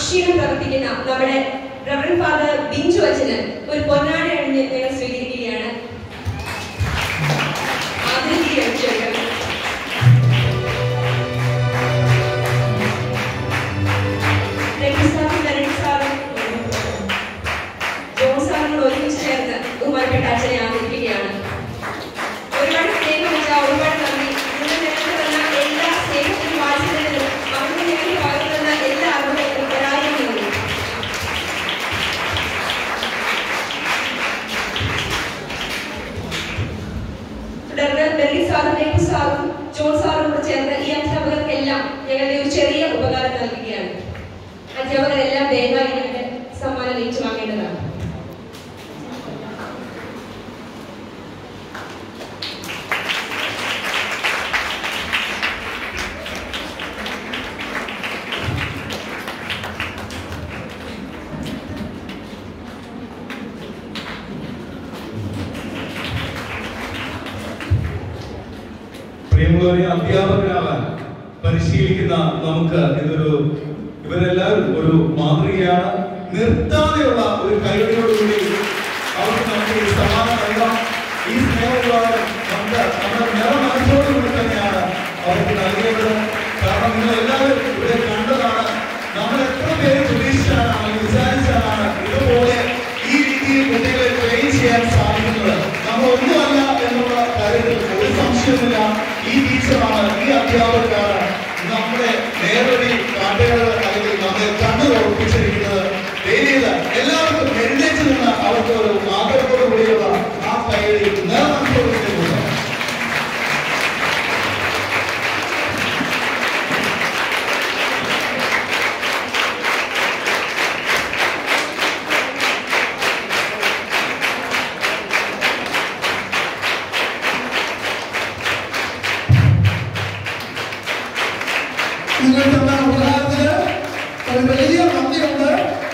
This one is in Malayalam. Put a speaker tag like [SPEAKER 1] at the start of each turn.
[SPEAKER 1] അക്ഷീണം പ്രവർത്തിക്കുന്ന നമ്മുടെ റവറൻ ഫാദർ ബിഞ്ചു അച്ഛന് ഒരു പൊന്നാടി അണിഞ്ഞ് ഞങ്ങൾ സ്വീകരിക്കുകയാണ് ആദരിക്കുകയാണ് ക്ഷണിക്കണം രഘുസാറും നരണിസാറും ജോസാറിനോട് ഒരുമിച്ച് ചേർന്ന് ബഹുമാനപ്പെട്ട അച്ഛനെ ആദരിക്കുകയാണ് ഒരുപാട് സ്നേഹം വെച്ച ഒരുപാട് നന്ദി നിങ്ങൾ ഞങ്ങൾക്ക് തന്ന എല്ലാ സ്നേഹത്തിനും വാത്സല്യത്തിനും അവർക്ക് ഞങ്ങൾക്ക് പകർന്നു തന്ന എല്ലാ അറിവുകൾക്കും ഒരായിരം നന്ദി തുടർന്ന് ബെറി സാറും നെഹു സാറും ജോൺ സാറും കൂടെ ചേർന്ന് ഈ അധ്യാപകർക്കെല്ലാം ഞങ്ങളുടെ ഒരു ചെറിയ ഉപകാരം നൽകുകയാണ് അധ്യാപകരെല്ലാം ദയവായി ഞങ്ങളുടെ സമ്മാനം ഏറ്റുവാങ്ങേണ്ടതാണ്
[SPEAKER 2] പ്രിയമുള്ളവരെ അധ്യാപകരാകാൻ പരിശീലിക്കുന്ന നമുക്ക് ഇതൊരു ഇവരെല്ലാവരും ഒരു മാതൃകയാണ് നിർത്താതെയുള്ള ഒരു കൈകളിലൂടെ അവർക്ക് നമുക്ക് ഈ സമ്മാനം നൽകാം ഈ സ്നേഹപ്രകാരം നമുക്ക് നമ്മുടെ നിറ മനസ്സോടുകൂടി തന്നെയാണ് അവർക്ക് നൽകേണ്ടത് കാരണം നിങ്ങൾ എല്ലാവരും ഇവിടെ കണ്ടതാണ് നമ്മൾ എത്ര പേര് പ്രതീക്ഷിച്ചാണ് അല്ലെങ്കിൽ വിചാരിച്ചാണ് ഇതുപോലെ ഈ രീതിയിൽ കുട്ടികളെ ട്രെയിൻ ചെയ്യാൻ സാധിക്കുന്നത് നമ്മൾ ഒന്നുമല്ല എന്നുള്ള കാര്യത്തിൽ ഒരു സംശയമില്ല ഈ ടീച്ചറാണ് ഈ അധ്യാപകരാണ് നമ്മുടെ നേരടി കാട്ടുകൾ അല്ലെങ്കിൽ നമ്മളെ കണ്ണു ഉറപ്പിച്ചിരിക്കുന്നത് വേദിയത് എല്ലാവർക്കും എഴുന്നേറ്റ് നിന്ന് അവർക്ക് ഒരു ആദരവോട് കൂടിയുള്ള ആ കൈകളിൽ നിലനിർത്തുന്നത്
[SPEAKER 3] നിങ്ങൾ തന്ന ഉപകാരത്തിന് ഒരു വലിയ നന്ദിയുണ്ട്